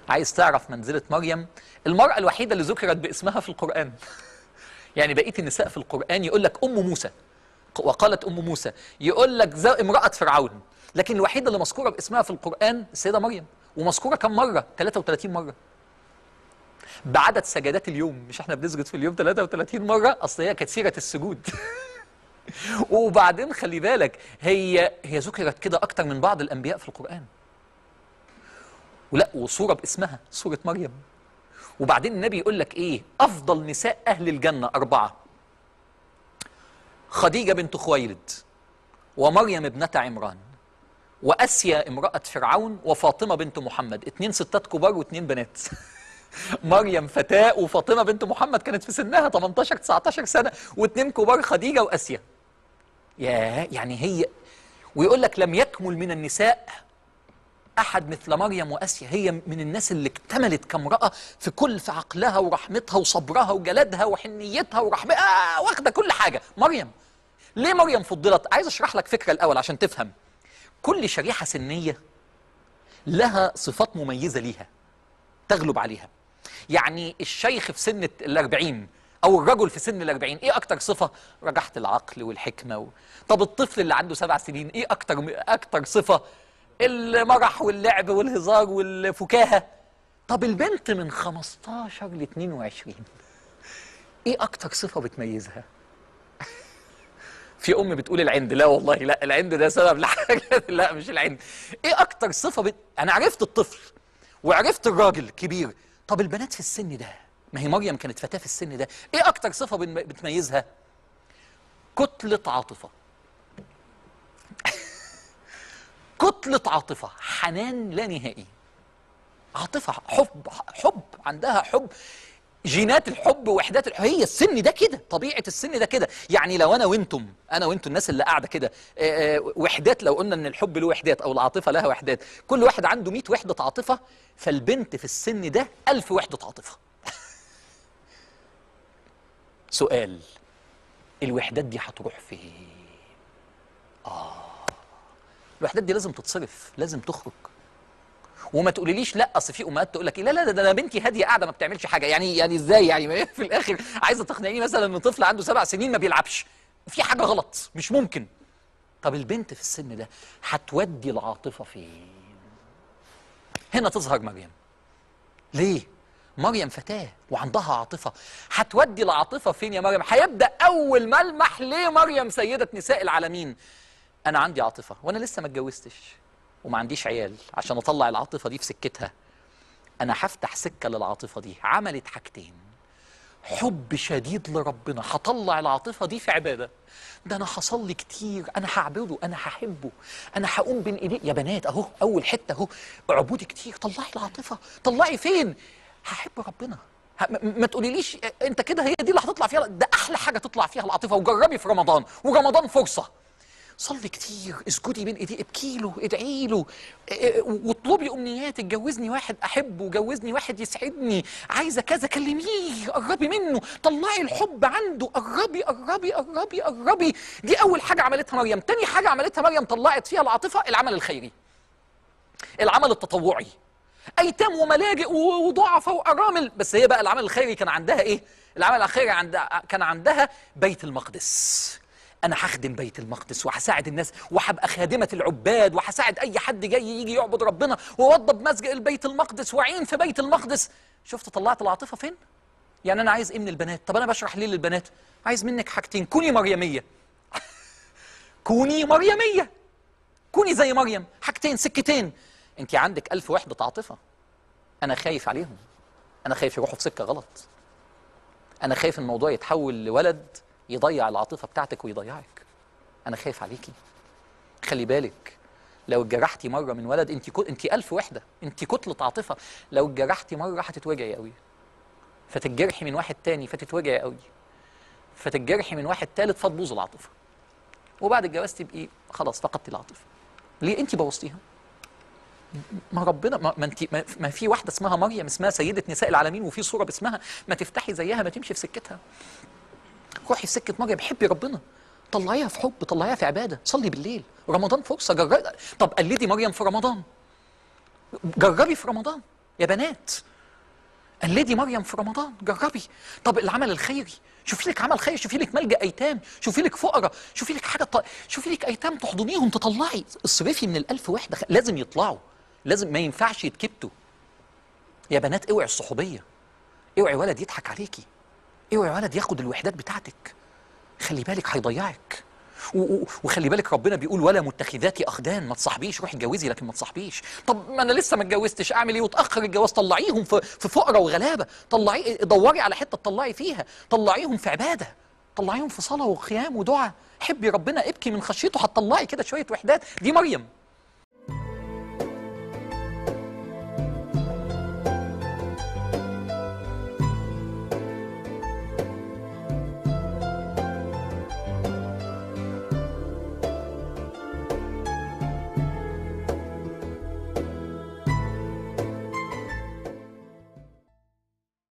عايز تعرف منزله مريم المراه الوحيده اللي ذكرت باسمها في القران يعني بقيه النساء في القران يقول لك ام موسى وقالت ام موسى يقول لك زي امراه فرعون لكن الوحيده اللي مذكوره باسمها في القران السيده مريم ومذكوره كم مره 33 مره بعدد سجدات اليوم مش احنا بنسجد في اليوم 33 مره اصل هي كثيره السجود وبعدين خلي بالك هي هي ذكرت كده اكتر من بعض الانبياء في القران ولا وصوره باسمها سوره مريم وبعدين النبي يقول لك ايه افضل نساء اهل الجنه اربعه خديجه بنت خويلد ومريم ابنه عمران واسيا امراه فرعون وفاطمه بنت محمد اتنين ستات كبار واتنين بنات مريم فتاة وفاطمة بنت محمد كانت في سنها 18 19 سنة واتنين كبار خديجة وآسيا ياه يعني هي ويقول لك لم يكمل من النساء أحد مثل مريم وآسيا هي من الناس اللي اكتملت كامرأة في كل في عقلها ورحمتها وصبرها وجلدها وحنيتها ورحمتها آه واخدة كل حاجة مريم ليه مريم فضلت عايز أشرح لك فكرة الأول عشان تفهم كل شريحة سنية لها صفات مميزة ليها تغلب عليها يعني الشيخ في سن الأربعين أو الرجل في سن الأربعين إيه أكتر صفة؟ رجحت العقل والحكمة و... طب الطفل اللي عنده سبع سنين إيه أكتر أكتر صفة؟ المرح واللعب والهزار والفكاهة طب البنت من 15 ل 22 إيه أكتر صفة بتميزها؟ في ام بتقول العند لا والله لا العند ده سبب لحاجه لا مش العند ايه اكتر صفه بت... انا عرفت الطفل وعرفت الراجل كبير طب البنات في السن ده ما هي مريم كانت فتاة في السن ده ايه اكتر صفة بن- بتميزها كتلة عاطفة كتلة عاطفة حنان لا نهائي عاطفة حب حب عندها حب جينات الحب وحدات الحب هي السن ده كده طبيعة السن ده كده يعني لو أنا وأنتم أنا وأنتم الناس اللي قاعدة كده آه، آه، وحدات لو قلنا إن الحب له وحدات أو العاطفة لها وحدات كل واحد عنده 100 وحدة عاطفة فالبنت في السن ده 1000 وحدة عاطفة سؤال الوحدات دي هتروح فين؟ آه الوحدات دي لازم تتصرف لازم تخرج وما تقوليليش لا اصل في امهات تقول لك إيه، لا لا ده ده انا بنتي هاديه قاعده ما بتعملش حاجه يعني يعني ازاي يعني في الاخر عايزه تقنعيني مثلا ان طفل عنده سبع سنين ما بيلعبش في حاجه غلط مش ممكن طب البنت في السن ده هتودي العاطفه فين هنا تظهر مريم ليه مريم فتاة وعندها عاطفة هتودي العاطفة فين يا مريم هيبدأ أول ملمح ليه مريم سيدة نساء العالمين أنا عندي عاطفة وأنا لسه ما اتجوزتش وما عنديش عيال عشان أطلع العاطفة دي في سكتها أنا هفتح سكة للعاطفة دي عملت حاجتين حب شديد لربنا هطلع العاطفة دي في عبادة ده أنا هصلي كتير أنا هعبده أنا هحبه أنا هقوم بين إيديه يا بنات أهو أول حتة أهو اعبدي كتير طلعي العاطفة طلعي فين هحب ربنا ه- م- ما تقوليليش انت كده هي دي اللي هتطلع فيها ده احلى حاجه تطلع فيها العاطفه وجربي في رمضان ورمضان فرصه صلي كتير اسجدي بين ايديه ابكي له ادعي له اه، اه، واطلبي امنيات اتجوزني واحد احبه جوزني واحد يسعدني عايزه كذا كلميه قربي منه طلعي الحب عنده قربي قربي قربي قربي دي اول حاجه عملتها مريم تاني حاجه عملتها مريم طلعت فيها العاطفه العمل الخيري العمل التطوعي ايتام وملاجئ و- وضعفاء وارامل بس هي بقى العمل الخيري كان عندها ايه العمل الخيري عند كان عندها بيت المقدس انا هخدم بيت المقدس وهساعد الناس وهبقى خادمه العباد وهساعد اي حد جاي يجي يعبد ربنا واوضب مسجد البيت المقدس واعين في بيت المقدس شفت طلعت العاطفه فين يعني انا عايز ايه من البنات طب انا بشرح ليه للبنات عايز منك حاجتين كوني مريميه كوني مريميه كوني زي مريم حاجتين سكتين انت عندك ألف وحدة عاطفة أنا خايف عليهم أنا خايف يروحوا في سكة غلط أنا خايف الموضوع يتحول لولد يضيع العاطفة بتاعتك ويضيعك أنا خايف عليكي خلي بالك لو اتجرحتي مرة من ولد انت كو... انت ألف وحدة انت كتلة عاطفة لو اتجرحتي مرة هتتوجعي قوي فتتجرحي من واحد تاني فتتوجعي قوي فتتجرحي من واحد تالت فتبوظ العاطفة وبعد الجواز تبقي خلاص فقدتي العاطفة ليه انت بوظتيها ما ربنا ما, ما انت ما, ما في واحده اسمها مريم اسمها سيده نساء العالمين وفي صوره باسمها ما تفتحي زيها ما تمشي في سكتها روحي في سكه مريم حبي ربنا طلعيها في حب طلعيها في عباده صلي بالليل رمضان فرصه جربي طب قلدي مريم في رمضان جربي في رمضان يا بنات قلدي مريم في رمضان جربي طب العمل الخيري شوفي لك عمل خير شوفي لك ملجا ايتام شوفي لك فقراء شوفي لك حاجه ط... شوفي لك ايتام تحضنيهم تطلعي اصرفي من الألف وحده خ- لازم يطلعوا لازم ما ينفعش يتكبتوا يا بنات اوعي الصحوبيه اوعي ولد يضحك عليكي اوعي ولد ياخد الوحدات بتاعتك خلي بالك هيضيعك و- و- وخلي بالك ربنا بيقول ولا متخذات اخدان ما تصاحبيش روحي اتجوزي لكن ما تصاحبيش طب ما انا لسه ما اتجوزتش اعمل ايه وتاخر الجواز طلعيهم في في فقراء وغلابه طلعي دوري على حته تطلعي فيها طلعيهم في عباده طلعيهم في صلاه وقيام ودعاء حبي ربنا ابكي من خشيته هتطلعي كده شويه وحدات دي مريم